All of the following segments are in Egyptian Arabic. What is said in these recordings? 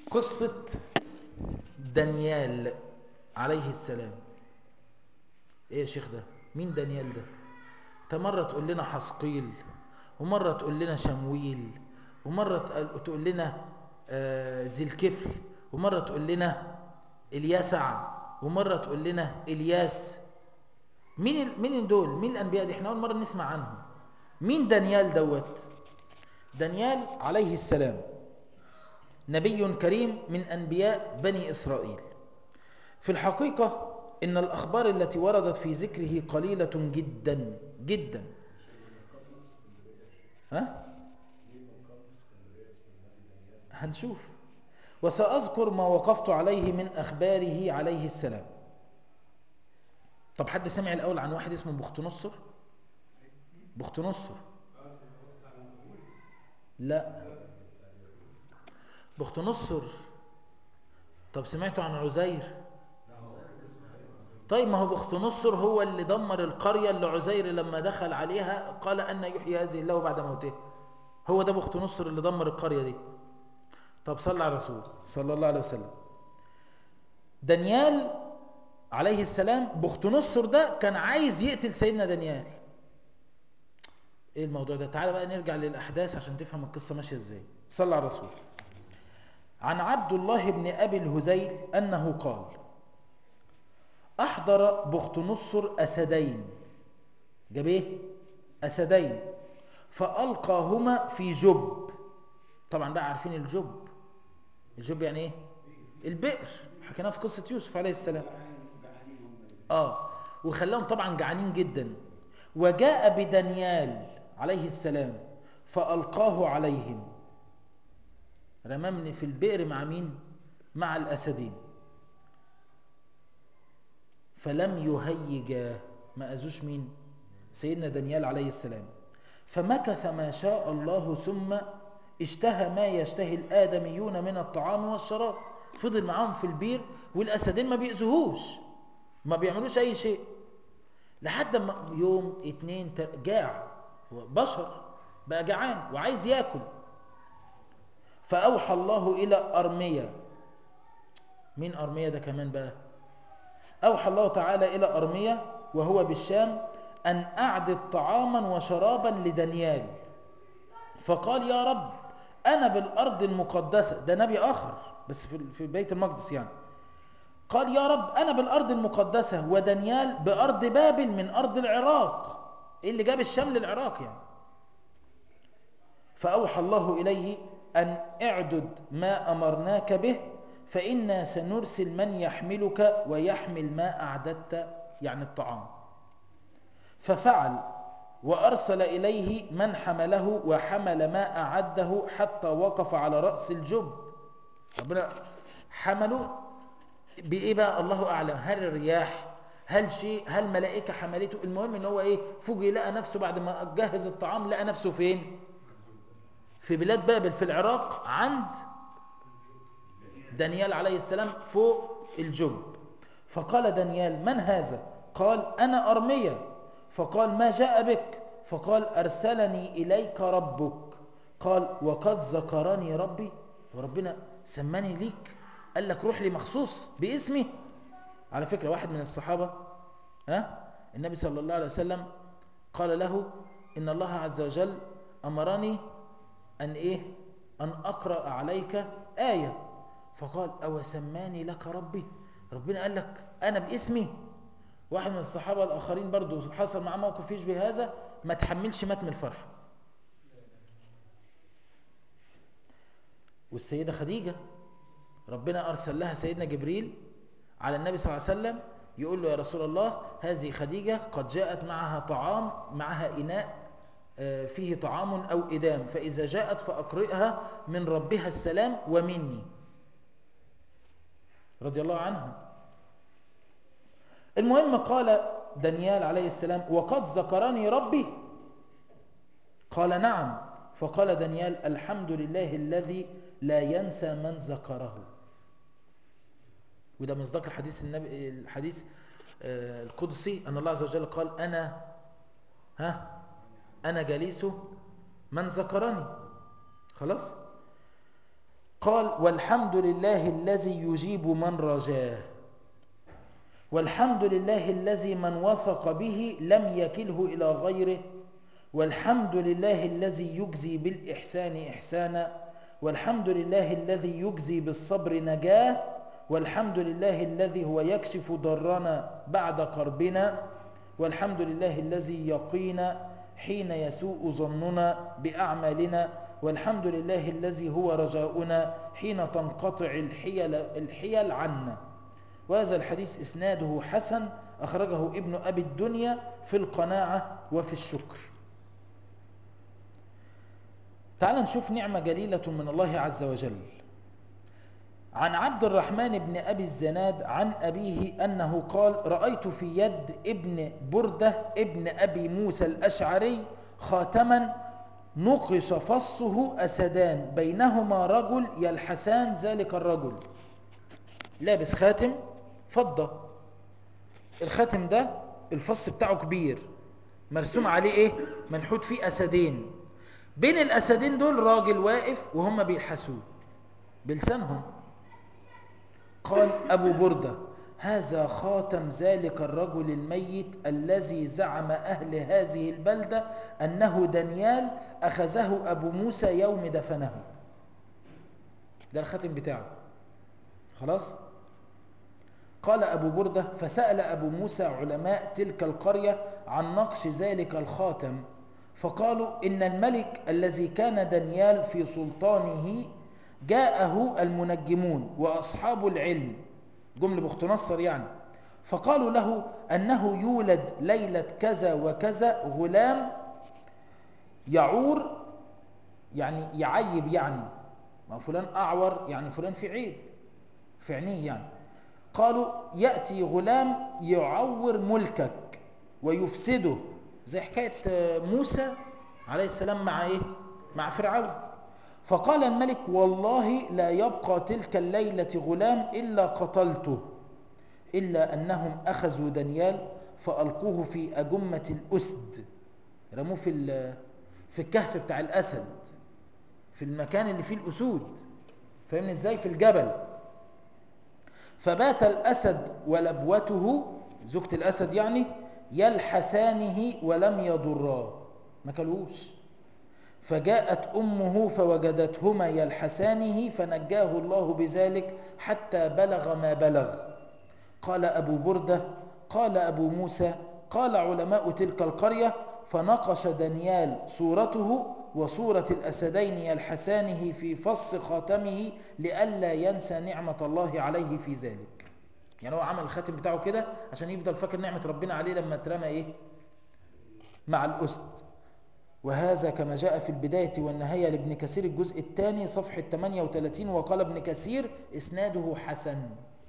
قصة دانيال عليه السلام ايه يا شيخ ده مين دانيال ده انت مرة تقول لنا حسقيل ومرة تقول لنا شمويل ومرة تقل- تقول لنا آه، ذي الكفل ومرة تقول لنا اليسع ومرة تقول لنا الياس مين ال- مين دول مين الانبياء دي احنا اول مرة نسمع عنهم مين دانيال دوت دانيال عليه السلام نبي كريم من انبياء بني اسرائيل في الحقيقة إن الأخبار التي وردت في ذكره قليلة جدا جدا ها؟ هنشوف وسأذكر ما وقفت عليه من أخباره عليه السلام طب حد سمع الأول عن واحد اسمه بختنصر بختنصر لا بختنصر طب سمعتوا عن عزير طيب ما هو بختنصر هو اللي دمر القرية اللي عزير لما دخل عليها قال أن يحيي هذه الله بعد موته هو ده بختنصر اللي دمر القرية دي طب صلى على الرسول صلى الله عليه وسلم دانيال عليه السلام بختنصر ده كان عايز يقتل سيدنا دانيال ايه الموضوع ده تعال بقى نرجع للأحداث عشان تفهم القصة ماشية ازاي صلى على الرسول عن عبد الله بن أبي الهذيل أنه قال أحضر بختنصر أسدين جاب ايه أسدين فألقاهما في جب طبعا بقى عارفين الجب الجب يعني ايه البئر حكيناها في قصة يوسف عليه السلام اه وخلاهم طبعا جعانين جدا وجاء بدانيال عليه السلام فألقاه عليهم رممني في البئر مع مين مع الأسدين فلم يهيجا ما أذوش مين سيدنا دانيال عليه السلام فمكث ما شاء الله ثم اشتهى ما يشتهي الآدميون من الطعام والشراب فضل معاهم في البير والأسدين ما بيأذوهوش ما بيعملوش أي شيء لحد ما يوم اتنين تل- جاع هو بشر بقى جعان وعايز ياكل فأوحى الله إلى أرمية مين أرمية ده كمان بقى أوحى الله تعالى إلى أرمية وهو بالشام أن أعدد طعاما وشرابا لدانيال فقال يا رب أنا بالأرض المقدسة ده نبي آخر بس في في بيت المقدس يعني قال يا رب أنا بالأرض المقدسة ودانيال بأرض بابل من أرض العراق إيه اللي جاب الشام للعراق يعني فأوحى الله إليه أن اعدد ما أمرناك به فإنا سنرسل من يحملك ويحمل ما أعددت يعني الطعام ففعل وأرسل إليه من حمله وحمل ما أعده حتى وقف على رأس الجب ربنا حمله بإيه بقى الله أعلم هل الرياح هل شيء هل ملائكة حملته المهم ان هو ايه فوجئ لقى نفسه بعد ما جهز الطعام لقى نفسه فين في بلاد بابل في العراق عند دانيال عليه السلام فوق الجب فقال دانيال من هذا قال أنا أرمية فقال ما جاء بك فقال أرسلني إليك ربك قال وقد ذكرني ربي وربنا سماني ليك قال لك روح لي مخصوص باسمي على فكرة واحد من الصحابة ها النبي صلى الله عليه وسلم قال له إن الله عز وجل أمرني أن إيه أن أقرأ عليك آية فقال أو سماني لك ربي ربنا قال لك أنا باسمي واحد من الصحابة الآخرين برضو حصل معاه موقف يشبه هذا ما تحملش مات من الفرح والسيدة خديجة ربنا أرسل لها سيدنا جبريل على النبي صلى الله عليه وسلم يقول له يا رسول الله هذه خديجة قد جاءت معها طعام معها إناء آه، فيه طعام أو إدام فإذا جاءت فأقرئها من ربها السلام ومني رضي الله عنها المهم قال دانيال عليه السلام وقد ذكرني ربي قال نعم فقال دانيال الحمد لله الذي لا ينسى من ذكره وده مصداق الحديث النبي الحديث آه، القدسي ان الله عز وجل قال انا ها انا جليس من ذكرني خلاص قال والحمد لله الذي يجيب من رجاه والحمد لله الذي من وثق به لم يكله إلى غيره والحمد لله الذي يجزي بالإحسان إحسانا والحمد لله الذي يجزي بالصبر نجاه والحمد لله الذي هو يكشف ضرنا بعد قربنا والحمد لله الذي يقينا حين يسوء ظننا بأعمالنا والحمد لله الذي هو رجاؤنا حين تنقطع الحيل, الحيل عنا وهذا الحديث إسناده حسن أخرجه ابن أبي الدنيا في القناعة وفي الشكر تعال نشوف نعمة جليلة من الله عز وجل عن عبد الرحمن بن أبي الزناد عن أبيه أنه قال رأيت في يد ابن بردة ابن أبي موسى الأشعري خاتما نقش فصه أسدان بينهما رجل يلحسان ذلك الرجل لابس خاتم فضة الخاتم ده الفص بتاعه كبير مرسوم عليه ايه منحوت فيه أسدين بين الأسدين دول راجل واقف وهم بيلحسوه بلسانهم قال أبو بردة هذا خاتم ذلك الرجل الميت الذي زعم أهل هذه البلدة أنه دانيال أخذه أبو موسى يوم دفنه ده الخاتم بتاعه خلاص قال أبو بردة فسأل أبو موسى علماء تلك القرية عن نقش ذلك الخاتم فقالوا إن الملك الذي كان دانيال في سلطانه جاءه المنجمون وأصحاب العلم جمل بخت نصر يعني فقالوا له أنه يولد ليلة كذا وكذا غلام يعور يعني يعيب يعني ما فلان أعور يعني فلان في عيب في عينيه يعني قالوا يأتي غلام يعور ملكك ويفسده زي حكاية موسى عليه السلام مع ايه مع فرعون فقال الملك والله لا يبقى تلك الليلة غلام إلا قتلته إلا أنهم أخذوا دانيال فألقوه في أجمة الأسد رموه في في الكهف بتاع الأسد في المكان اللي فيه الأسود فاهمني ازاي في الجبل فبات الأسد ولبوته زوجة الأسد يعني يلحسانه ولم يضراه ما كلوش فجاءت أمه فوجدتهما يلحسانه فنجاه الله بذلك حتى بلغ ما بلغ قال أبو بردة قال أبو موسى قال علماء تلك القرية فنقش دانيال صورته وصورة الأسدين يلحسانه في فص خاتمه لئلا ينسى نعمة الله عليه في ذلك يعني هو عمل الخاتم بتاعه كده عشان يفضل فاكر نعمة ربنا عليه لما اترمى ايه مع الأسد وهذا كما جاء في البداية والنهاية لابن كثير الجزء الثاني صفحة 38 وقال ابن كثير اسناده حسن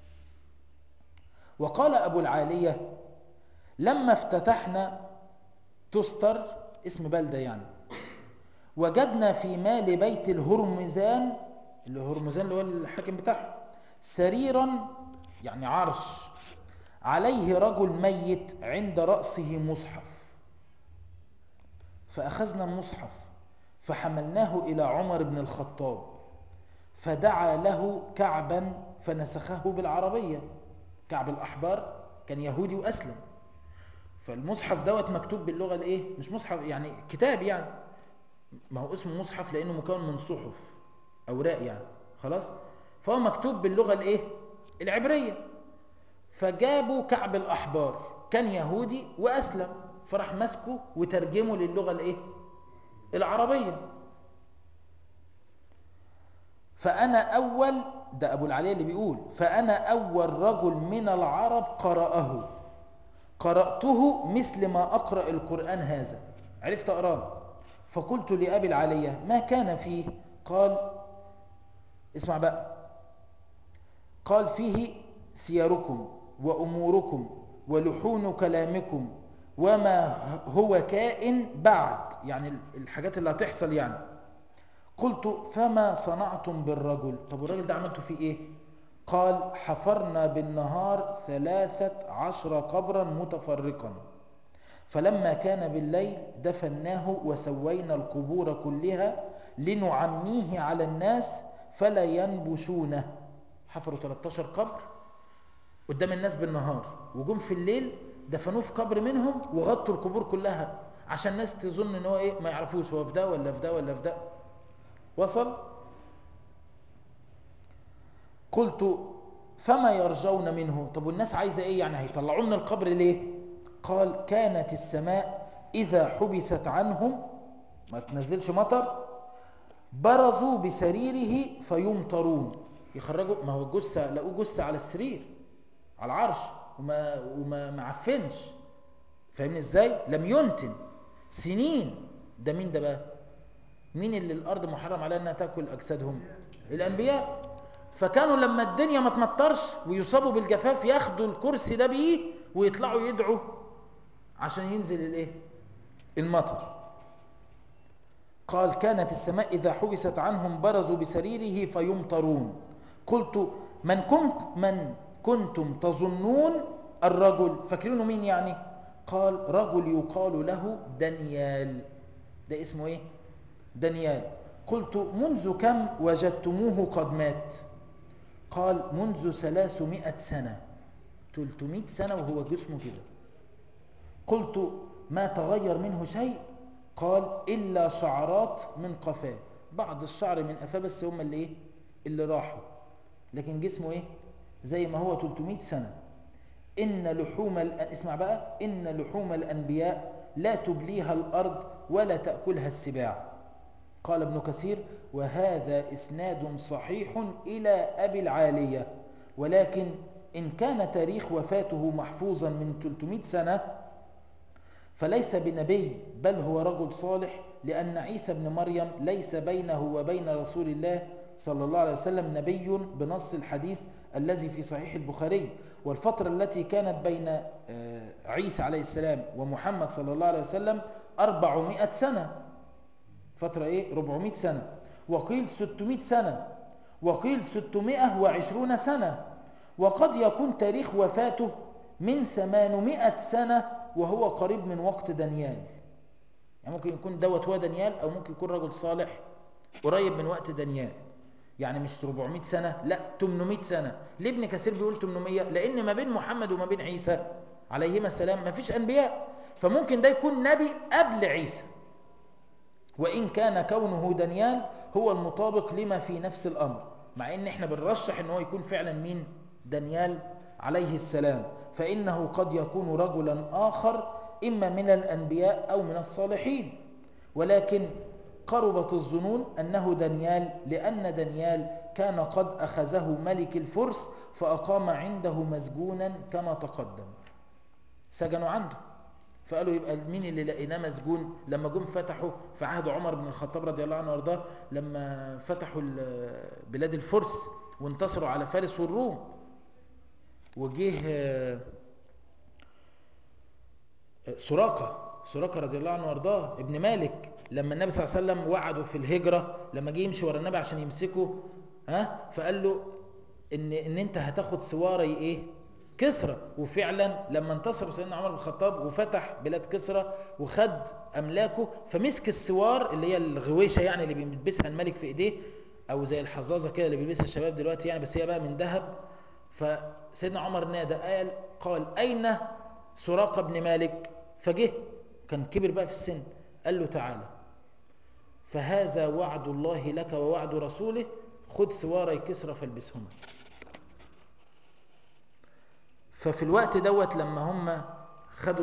وقال أبو العالية لما افتتحنا تستر اسم بلدة يعني وجدنا في مال بيت الهرمزان اللي هرمزان اللي هو الحاكم بتاعه سريرا يعني عرش عليه رجل ميت عند رأسه مصحف فأخذنا المصحف فحملناه إلى عمر بن الخطاب فدعا له كعبا فنسخه بالعربية كعب الأحبار كان يهودي وأسلم فالمصحف دوت مكتوب باللغة الايه مش مصحف يعني كتاب يعني ما هو اسمه مصحف لأنه مكون من صحف أوراق يعني خلاص فهو مكتوب باللغة الايه العبرية فجابوا كعب الأحبار كان يهودي وأسلم فراح ماسكه وترجمه للغة الايه العربية فأنا أول ده أبو العلي اللي بيقول فأنا أول رجل من العرب قرأه قرأته مثل ما أقرأ القرآن هذا عرفت أقراه فقلت لأبي العلية ما كان فيه قال اسمع بقى قال فيه سيركم وأموركم ولحون كلامكم وما هو كائن بعد يعني الحاجات اللي هتحصل يعني قلت فما صنعتم بالرجل طب الراجل ده عملتوا فيه ايه قال حفرنا بالنهار ثلاثة عشر قبرا متفرقا فلما كان بالليل دفناه وسوينا القبور كلها لنعميه على الناس فلا ينبشونه حفروا 13 قبر قدام الناس بالنهار وجم في الليل دفنوه في قبر منهم وغطوا القبور كلها عشان الناس تظن ان هو ايه ما يعرفوش هو في ده ولا في ده ولا في ده وصل قلت فما يرجون منه طب والناس عايزه ايه يعني هيطلعوه من القبر ليه قال كانت السماء اذا حبست عنهم ما تنزلش مطر برزوا بسريره فيمطرون يخرجوا ما هو جثه لقوه جثه على السرير على العرش وما وما معفنش فاهمني ازاي لم ينتن سنين ده مين ده بقى مين اللي الارض محرم عليها انها تاكل اجسادهم الانبياء فكانوا لما الدنيا ما تمطرش ويصابوا بالجفاف ياخدوا الكرسي ده بيه ويطلعوا يدعوا عشان ينزل الايه المطر قال كانت السماء إذا حبست عنهم برزوا بسريره فيمطرون قلت من كنت من كنتم تظنون الرجل فاكرينه مين يعني قال رجل يقال له دانيال ده اسمه ايه دانيال قلت منذ كم وجدتموه قد مات قال منذ ثلاثمائة سنة تلتمائة سنة وهو جسمه كده قلت ما تغير منه شيء قال إلا شعرات من قفاه بعض الشعر من قفاه بس هم اللي إيه اللي راحوا لكن جسمه إيه زي ما هو 300 سنة إن لحوم اسمع بقى إن لحوم الأنبياء لا تبليها الأرض ولا تأكلها السباع قال ابن كثير وهذا إسناد صحيح إلى أبي العالية ولكن إن كان تاريخ وفاته محفوظا من 300 سنة فليس بنبي بل هو رجل صالح لأن عيسى بن مريم ليس بينه وبين رسول الله صلى الله عليه وسلم نبي بنص الحديث الذي في صحيح البخاري والفترة التي كانت بين عيسى عليه السلام ومحمد صلى الله عليه وسلم أربعمائة سنة فترة إيه؟ 400 سنة وقيل 600 سنة وقيل 620 سنة وقد يكون تاريخ وفاته من 800 سنة وهو قريب من وقت دانيال يعني ممكن يكون دوت هو دانيال أو ممكن يكون رجل صالح قريب من وقت دانيال يعني مش 400 سنة لا 800 سنة ليه ابن كثير بيقول 800 لأن ما بين محمد وما بين عيسى عليهما السلام ما فيش أنبياء فممكن ده يكون نبي قبل عيسى وإن كان كونه دانيال هو المطابق لما في نفس الأمر مع إن إحنا بنرشح إن هو يكون فعلا مين دانيال عليه السلام فإنه قد يكون رجلا آخر إما من الأنبياء أو من الصالحين ولكن قربت الظنون أنه دانيال لأن دانيال كان قد أخذه ملك الفرس فأقام عنده مسجونا كما تقدم سجنوا عنده فقالوا يبقى مين اللي لقيناه مسجون لما جم فتحوا في عهد عمر بن الخطاب رضي الله عنه وارضاه لما فتحوا بلاد الفرس وانتصروا على فارس والروم وجه سراقه سراقه رضي الله عنه وارضاه ابن مالك لما النبي صلى الله عليه وسلم وعده في الهجره لما جه يمشي ورا النبي عشان يمسكه ها فقال له ان ان انت هتاخد سواري ايه كسرى وفعلا لما انتصر سيدنا عمر بن الخطاب وفتح بلاد كسرى وخد املاكه فمسك السوار اللي هي الغويشه يعني اللي بيلبسها الملك في ايديه او زي الحظاظه كده اللي بيلبسها الشباب دلوقتي يعني بس هي بقى من ذهب فسيدنا عمر نادى قال قال اين سراقه بن مالك فجه كان كبر بقى في السن قال له تعالى فهذا وعد الله لك ووعد رسوله خذ سواري كسرى فالبسهما ففي الوقت دوت لما هم خدوا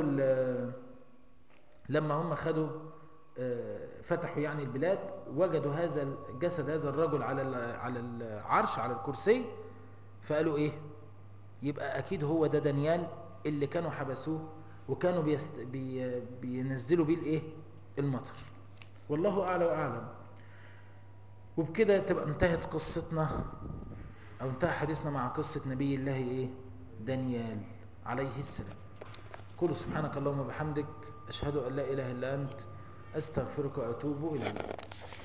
لما هم خدوا فتحوا يعني البلاد وجدوا هذا جسد هذا الرجل على على العرش على الكرسي فقالوا ايه يبقى اكيد هو ده دانيال اللي كانوا حبسوه وكانوا بيست بي بينزلوا بيه الايه المطر والله اعلى واعلم وبكده تبقى انتهت قصتنا او انتهى حديثنا مع قصه نبي الله ايه دانيال عليه السلام قل سبحانك اللهم وبحمدك أشهد أن لا إله إلا أنت أستغفرك وأتوب إليك